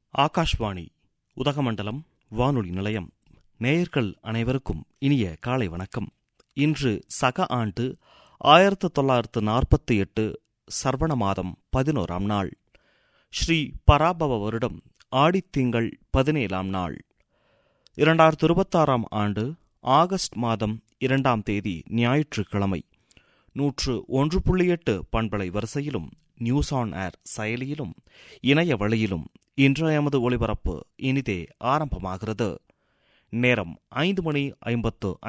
ஆகாஷ்வாணி உதகமண்டலம் வானொலி நிலையம் நேயர்கள் அனைவருக்கும் இனிய காலை வணக்கம் இன்று சக ஆண்டு ஆயிரத்து தொள்ளாயிரத்து நாற்பத்தி எட்டு சர்வண மாதம் பதினோராம் நாள் ஸ்ரீ பராபவ வருடம் ஆடித்திங்கள் பதினேழாம் நாள் இரண்டாயிரத்து இருபத்தாறாம் ஆண்டு ஆகஸ்ட் மாதம் இரண்டாம் தேதி ஞாயிற்றுக்கிழமை நூற்று ஒன்று புள்ளி எட்டு பண்பலை வரிசையிலும் நியூஸ் ஆன் ஏர் செயலியிலும் இணைய வழியிலும் இன்றைய எமது ஒளிபரப்பு இனிதே ஆரம்பமாகிறது நேரம் ஐந்து மணி ஐம்பத்து